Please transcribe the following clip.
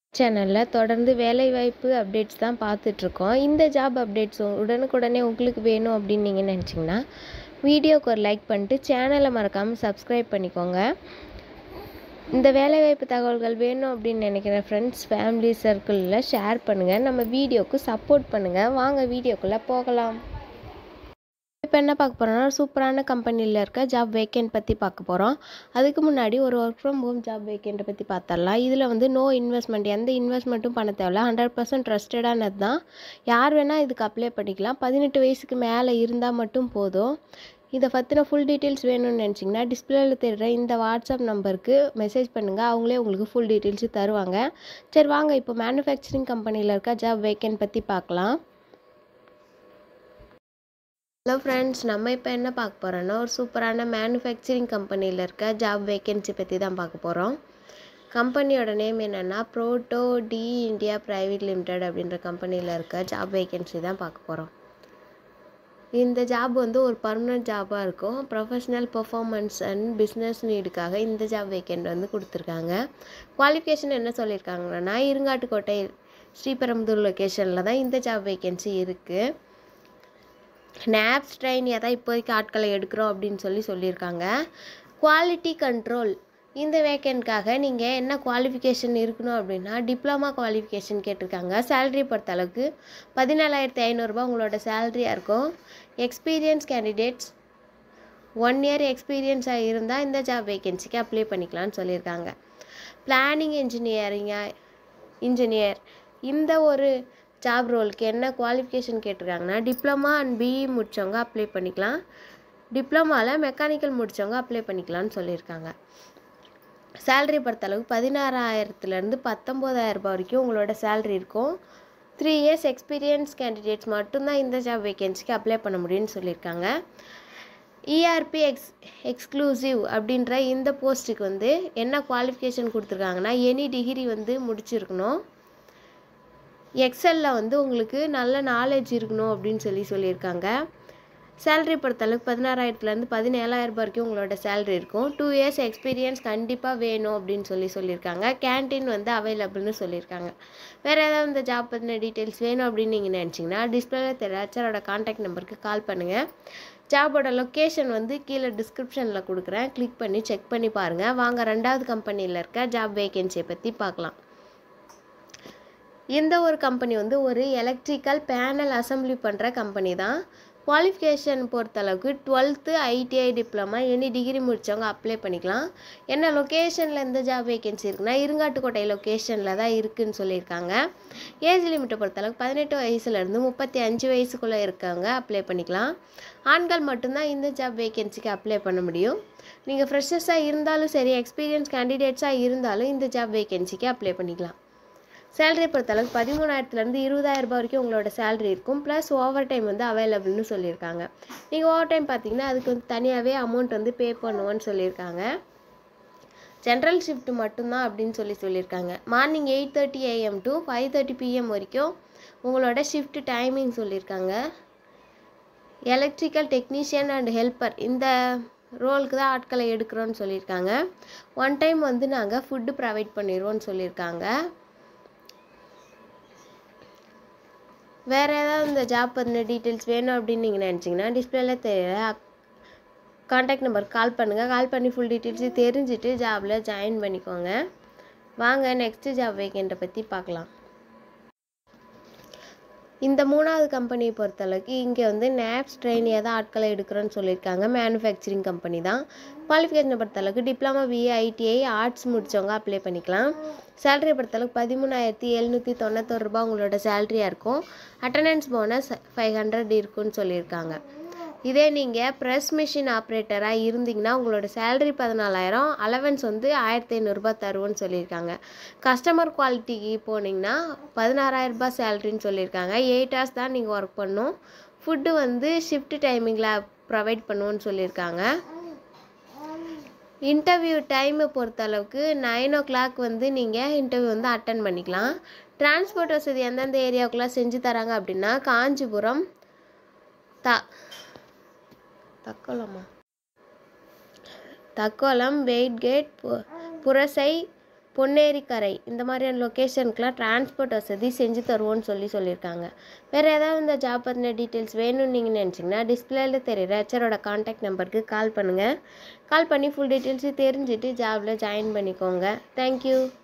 சேனலில் தொடர்ந்து வேலைவாய்ப்பு அப்டேட்ஸ் தான் பார்த்துட்ருக்கோம் இந்த ஜாப் அப்டேட்ஸ் உடனுக்குடனே உங்களுக்கு வேணும் அப்படின்னு நீங்கள் நினச்சிங்கன்னா வீடியோக்கு ஒரு லைக் பண்ணிட்டு சேனலை மறக்காமல் சப்ஸ்கிரைப் பண்ணிக்கோங்க இந்த வேலைவாய்ப்பு தகவல்கள் வேணும் அப்படின்னு நினைக்கிற ஃப்ரெண்ட்ஸ் ஃபேமிலி சர்க்கிளில் ஷேர் பண்ணுங்கள் நம்ம வீடியோக்கு சப்போர்ட் பண்ணுங்கள் வாங்க வீடியோக்குள்ளே போகலாம் இப்போ என்ன பார்க்க போகிறோம்னா சூப்பரான கம்பெனியில் இருக்க ஜாப் வேக்கெண்ட் பற்றி பார்க்க போகிறோம் அதுக்கு முன்னாடி ஒரு ஒர்க் ஃப்ரம் ஹோம் ஜாப் வேக்கெண்ட்டை பற்றி பார்த்தரலாம் இதில் வந்து நோ இன்வெஸ்ட்மெண்ட் எந்த இன்வெஸ்ட்மெண்ட்டும் பண்ண தேவையில்ல ஹண்ட்ரட் பர்சன்ட் ட்ரஸ்டடானது தான் யார் வேணால் இதுக்கு அப்ளை பண்ணிக்கலாம் பதினெட்டு வயசுக்கு மேலே இருந்தால் மட்டும் போதும் இதை பற்றின ஃபுல் டீட்டெயில்ஸ் வேணும்னு நினச்சிங்கன்னா டிஸ்பிளேயில் தெரிகிற இந்த வாட்ஸ்அப் நம்பருக்கு மெசேஜ் பண்ணுங்கள் அவங்களே உங்களுக்கு ஃபுல் டீட்டெயில்ஸு தருவாங்க சரி வாங்க இப்போ மேனுஃபேக்சரிங் கம்பெனியில் இருக்க ஜாப் வேக்கெண்ட் பற்றி பார்க்கலாம் ஹலோ ஃப்ரெண்ட்ஸ் நம்ம இப்போ என்ன பார்க்க போகிறோன்னா ஒரு சூப்பரான மேனுஃபேக்சரிங் கம்பெனியில் இருக்க ஜாப் வேக்கன்சி பற்றி தான் பார்க்க போகிறோம் கம்பெனியோட நேம் என்னென்னா proto D India private limited அப்படின்ற கம்பெனியில் இருக்க ஜாப் வேக்கன்சி தான் பார்க்க போகிறோம் இந்த ஜாப் வந்து ஒரு பர்மனெண்ட் ஜாபாக இருக்கும் ப்ரொஃபஷ்னல் பெர்ஃபார்மன்ஸ் அண்ட் பிஸ்னஸ் நீடுக்காக இந்த ஜாப் வேக்கண்ட் வந்து கொடுத்துருக்காங்க குவாலிஃபிகேஷன் என்ன சொல்லியிருக்காங்கன்னா இருங்காட்டுக்கோட்டை ஸ்ரீபெரும்புதூர் லொக்கேஷனில் தான் இந்த ஜாப் வேக்கன்சி இருக்குது நேப்ஸ் ட்ரைனியாக தான் இப்போதைக்கு ஆட்களை எடுக்கிறோம் அப்படின்னு சொல்லி சொல்லியிருக்காங்க குவாலிட்டி கண்ட்ரோல் இந்த வேக்கண்ட்காக நீங்கள் என்ன குவாலிஃபிகேஷன் இருக்கணும் அப்படின்னா டிப்ளமா குவாலிஃபிகேஷன் கேட்டிருக்காங்க சேலரி பொறுத்த அளவுக்கு பதினேழாயிரத்தி ஐநூறுரூபா உங்களோட சேலரியாக இருக்கும் எக்ஸ்பீரியன்ஸ் கேண்டிடேட்ஸ் ஒன் இயர் எக்ஸ்பீரியன்ஸாக இருந்தால் இந்த ஜாப் வேக்கன்சிக்கு அப்ளை பண்ணிக்கலாம்னு சொல்லியிருக்காங்க பிளானிங் இன்ஜினியரிங்காக இன்ஜினியர் இந்த ஒரு ஜாப் ரோலுக்கு என்ன குவாலிஃபிகேஷன் கேட்டிருக்காங்கன்னா டிப்ளமா அண்ட் பிஇ முடித்தவங்க அப்ளை பண்ணிக்கலாம் டிப்ளமாவில் மெக்கானிக்கல் முடித்தவங்க அப்ளை பண்ணிக்கலாம்னு சொல்லியிருக்காங்க சேல்ரி பொறுத்தளவுக்கு பதினாறாயிரத்துலேருந்து பத்தொம்போதாயிரம் ரூபாய் வரைக்கும் உங்களோட சேல்ரி இருக்கும் த்ரீ இயர்ஸ் எக்ஸ்பீரியன்ஸ் கேண்டிடேட்ஸ் மட்டும்தான் இந்த ஜாப் வேக்கன்சிக்கு அப்ளை பண்ண முடியும்னு சொல்லியிருக்காங்க இஆர்பி எக்ஸ் எக்ஸ்க்ளூசிவ் அப்படின்ற இந்த போஸ்ட்டுக்கு வந்து என்ன குவாலிஃபிகேஷன் கொடுத்துருக்காங்கன்னா எனி டிகிரி வந்து முடிச்சிருக்கணும் எக்ஸலில் வந்து உங்களுக்கு நல்ல நாலேஜ் இருக்கணும் அப்படின்னு சொல்லி சொல்லியிருக்காங்க சேலரி பொறுத்தளவுக்கு பதினாறாயிரத்துலேருந்து பதினேழாயிரம் ரூபாய் வரைக்கும் உங்களோட சேலரி இருக்கும் டூ இயர்ஸ் எக்ஸ்பீரியன்ஸ் கண்டிப்பாக வேணும் அப்படின்னு சொல்லி சொல்லியிருக்காங்க கேன்டீன் வந்து அவைலபிள்னு சொல்லியிருக்காங்க வேறு ஏதாவது இந்த ஜாப் பற்றின டீட்டெயில்ஸ் வேணும் அப்படின்னு நீங்கள் நினச்சிங்கன்னா டிஸ்பிளேல தெரிய ஹெச்ஆரோட காண்டாக்ட் நம்பருக்கு கால் பண்ணுங்கள் ஜாபோட லொக்கேஷன் வந்து கீழே டிஸ்கிரிப்ஷனில் கொடுக்குறேன் கிளிக் பண்ணி செக் பண்ணி பாருங்கள் வாங்க ரெண்டாவது கம்பெனியில் இருக்க ஜாப் வேகன்சியை பற்றி பார்க்கலாம் இந்த ஒரு கம்பெனி வந்து ஒரு எலக்ட்ரிக்கல் பேனல் அசம்பிளி பண்ணுற கம்பெனி தான் குவாலிஃபிகேஷன் பொறுத்தளவுக்கு twelfth ITI diploma any degree முடித்தவங்க அப்ளை பண்ணிக்கலாம் என்ன லொக்கேஷனில் எந்த ஜாப் வேகன்சி இருக்குன்னா இருங்காட்டுக்கோட்டை லொக்கேஷனில் தான் இருக்குதுன்னு சொல்லியிருக்காங்க ஏஜ் லிமிட்டை பொறுத்தளவுக்கு பதினெட்டு வயசுலேருந்து முப்பத்தி அஞ்சு வயசுக்குள்ளே இருக்கவங்க அப்ளை பண்ணிக்கலாம் ஆண்கள் மட்டும்தான் இந்த ஜாப் வேகன்சிக்கு அப்ளை பண்ண முடியும் நீங்கள் ஃப்ரெஷர்ஸாக இருந்தாலும் சரி எக்ஸ்பீரியன்ஸ் கேண்டிடேட்ஸாக இருந்தாலும் இந்த ஜாப் வேகன்சிக்கு அப்ளை பண்ணிக்கலாம் சேலரி பொறுத்தளவுக்கு பதிமூணாயிரத்துலேருந்து இருபதாயிரம் ரூபாய் வரைக்கும் உங்களோட சேலரி இருக்கும் ப்ளஸ் ஓவர் டைம் வந்து அவைலபிள்னு சொல்லியிருக்காங்க நீங்கள் ஓவர் டைம் பார்த்தீங்கன்னா அதுக்கு வந்து தனியாகவே அமௌண்ட் வந்து பே பண்ணுவோன்னு சொல்லியிருக்காங்க ஜென்ரல் ஷிஃப்ட் மட்டும்தான் அப்படின்னு சொல்லி சொல்லியிருக்காங்க morning eight thirty AM to five thirty PM வரைக்கும் உங்களோட ஷிஃப்ட் டைமிங் சொல்லியிருக்காங்க எலக்ட்ரிக்கல் டெக்னீஷியன் அண்ட் ஹெல்ப்பர் இந்த ரோலுக்கு தான் ஆட்களை எடுக்கிறோன்னு சொல்லியிருக்காங்க ஒன் டைம் வந்து நாங்கள் ஃபுட்டு ப்ரொவைட் பண்ணிடுவோன்னு சொல்லியிருக்காங்க வேறு ஏதாவது இந்த ஜாப் பற்றின டீட்டெயில்ஸ் வேணும் அப்படின்னு நீங்கள் நினச்சிங்கன்னா டிஸ்பிளேல தெரியல காண்டாக்ட் நம்பருக்கு கால் பண்ணுங்கள் கால் பண்ணி ஃபுல் டீட்டெயில்ஸு தெரிஞ்சுட்டு ஜாபில் ஜாயின் பண்ணிக்கோங்க வாங்க நெக்ஸ்ட்டு ஜாப் வேக்கண்ட்டை பற்றி பார்க்கலாம் இந்த மூணாவது கம்பெனியை பொறுத்தளவுக்கு இங்கே வந்து நேப்ஸ் ட்ரெயினியாக தான் ஆட்களை எடுக்கிறோன்னு சொல்லியிருக்காங்க மேனுஃபேக்சரிங் கம்பெனி தான் குவாலிஃபிகேஷனை பொறுத்தளவுக்கு டிப்ளமா பிஏ ஐடிஐ ஆர்ட்ஸ் முடித்தவங்க அப்ளை பண்ணிக்கலாம் சேலரி பொறுத்தளவுக்கு பதிமூணாயிரத்தி எழுநூற்றி தொண்ணூத்தொரு ரூபா உங்களோட சேலரியாக இருக்கும் அட்டண்டன்ஸ் போனஸ் ஃபைவ் ஹண்ட்ரட் இருக்குன்னு சொல்லியிருக்காங்க இதே நீங்கள் ப்ரெஸ் மிஷின் ஆப்ரேட்டராக இருந்தீங்கன்னா உங்களோட சேலரி பதினாலாயிரம் அலவன்ஸ் வந்து ஆயிரத்தி ஐநூறுரூபா தருவோன்னு சொல்லியிருக்காங்க கஸ்டமர் குவாலிட்டிக்கு போனீங்கன்னா பதினாறாயிரரூபா சேலரின்னு சொல்லியிருக்காங்க எயிட் ஹவர்ஸ் தான் நீங்கள் ஒர்க் பண்ணணும் ஃபுட்டு வந்து ஷிஃப்ட் டைமிங்கில் ப்ரொவைட் பண்ணுவோன்னு சொல்லியிருக்காங்க இன்டர்வியூ டைமை பொறுத்த அளவுக்கு நைன் ஓ கிளாக் வந்து நீங்கள் இன்டர்வியூ வந்து அட்டன் பண்ணிக்கலாம் டிரான்ஸ்போர்ட் வசதி எந்தெந்த ஏரியாவுக்குலாம் செஞ்சு தராங்க அப்படின்னா காஞ்சிபுரம் த தக்கோலமா தக்கோலம் வெயிட் கேட் பு புரசை பொன்னேரிக்கரை இந்த மாதிரியான லொக்கேஷனுக்குலாம் டிரான்ஸ்போர்ட் வசதி செஞ்சு தருவோம்னு சொல்லி சொல்லியிருக்காங்க வேறு ஏதாவது இந்த ஜாப் பற்றின டீட்டெயில்ஸ் வேணும்னு நீங்கள் நினச்சிங்கன்னா டிஸ்பிளேல தெரியுற ஹெச்சரோட காண்டாக்ட் நம்பருக்கு கால் பண்ணுங்கள் கால் பண்ணி ஃபுல் டீட்டெயில்ஸு தெரிஞ்சுட்டு ஜாபில் ஜாயின் பண்ணிக்கோங்க தேங்க்யூ